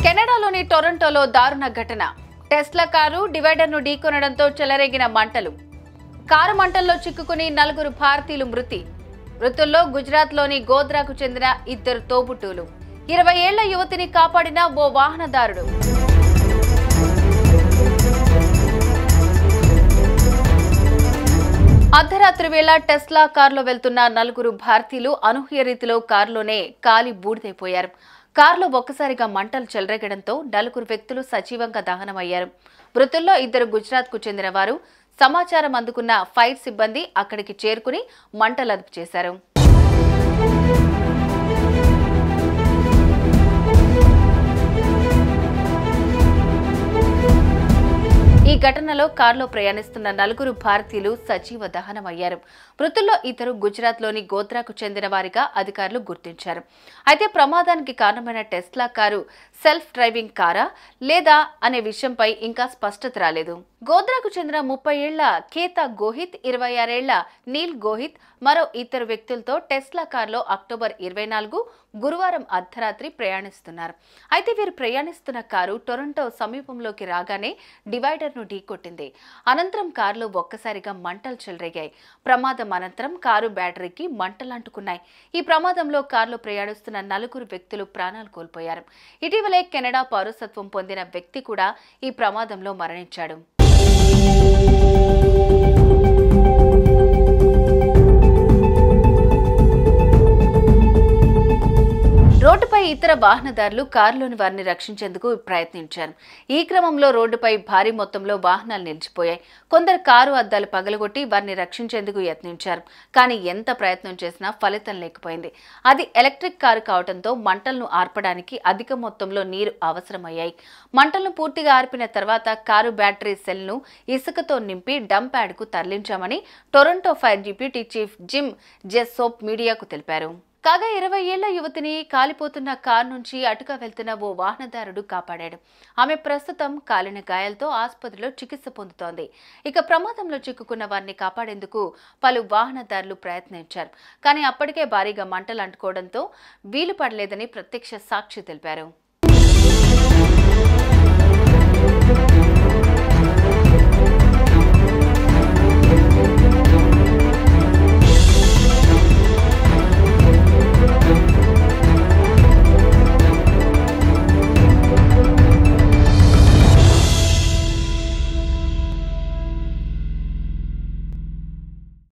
కెనడాలోని టొరంటోలో దారుణ ఘటన Tesla car డివైడర్ను ఢీకొనడంతో చెలరేగిన మంటలు కారు మంటల్లో చిక్కుకుని నలుగురు భారతీయులు మృతి మృతుల్లో గుజరాత్లోని గోద్రాకు చెందిన ఇద్దరు తోబుట్టువులు ఇరవై ఏళ్ల యువతిని కాపాడిన ఓ వాహనదారుడు అర్ధరాత్రి వేళ టెస్లా కారులో వెళ్తున్న నలుగురు భారతీయులు అనూహ్య రీతిలో కారులోనే కాలి బూడిదైపోయారు కారులో ఒక్కసారిగా మంటలు చెలరేగడంతో నలుగురు వ్యక్తులు సజీవంగా దహనమయ్యారు మృతుల్లో ఇద్దరు గుజరాత్కు చెందిన వారు సమాచారం అందుకున్న ఫైర్ సిబ్బంది అక్కడికి చేరుకుని మంటలు అదుపు చేశారు ఈ ఘటనలో కారులో ప్రయాణిస్తున్న నలుగురు భారతీయులు సజీవ దహనమయ్యారు మృతుల్లో ఇద్దరు గుజరాత్లోని గోత్రాకు చెందిన వారిగా అధికారులు గుర్తించారు అయితే ప్రమాదానికి కారణమైన టెస్లా కారు సెల్ఫ్ డ్రైవింగ్ కారా లేదా అనే విషయంపై ఇంకా స్పష్టత రాలేదు గోద్రాకు చెందిన ముప్పై ఏళ్ల కేతా గోహిత్ ఇరవై ఆరేళ్ల నీల్ గోహిత్ మరో ఇద్దరు వ్యక్తులతో టెస్లా కారులో అక్టోబర్ ఇరవై నాలుగు గురువారం అర్ధరాత్రి ప్రయాణిస్తున్నారు అయితే వీరు ప్రయాణిస్తున్న కారు టొరంటో సమీపంలోకి రాగానే డివైడర్ను ఢీకొట్టింది అనంతరం కారులో ఒక్కసారిగా మంటలు చెలరేగాయి ప్రమాదం అనంతరం కారు బ్యాటరీకి మంటలు అంటుకున్నాయి ఈ ప్రమాదంలో కారులో ప్రయాణిస్తున్న నలుగురు వ్యక్తులు ప్రాణాలు కోల్పోయారు ఇటీవలే కెనడా పౌరసత్వం పొందిన వ్యక్తి కూడా ఈ ప్రమాదంలో మరణించాడు రోడ్డుపై ఇతర వాహనదారులు కారులోని వారిని రక్షించేందుకు ప్రయత్నించారు ఈ క్రమంలో రోడ్డుపై భారీ మొత్తంలో వాహనాలు నిలిచిపోయాయి కొందరు కారు అద్దాలు పగలగొట్టి వారిని రక్షించేందుకు యత్నించారు కానీ ఎంత ప్రయత్నం చేసినా ఫలితం లేకపోయింది అది ఎలక్ట్రిక్ కారు కావడంతో మంటలను ఆర్పడానికి అధిక మొత్తంలో నీరు అవసరమయ్యాయి మంటలను పూర్తిగా ఆర్పిన తర్వాత కారు బ్యాటరీ సెల్ను ఇసుకతో నింపి డంప్ యార్డ్కు తరలించామని Toronto fire deputy chief Jim Jessop మీడియాకు తెలిపారు కాగా ఇరవై ఏళ్ల యువతిని కాలిపోతున్న కారు నుంచి అటుగా వెళ్తున్న ఓ వాహనదారుడు కాపాడాడు ఆమె ప్రస్తుతం కాలిన గాయాలతో ఆసుపత్రిలో చికిత్స పొందుతోంది ఇక ప్రమాదంలో చిక్కుకున్న వారిని కాపాడేందుకు పలు వాహనదారులు ప్రయత్నించారు కానీ అప్పటికే భారీగా మంటలు అంటుకోవడంతో వీలు పడలేదని ప్రత్యక్ష సాక్షి తెలిపారు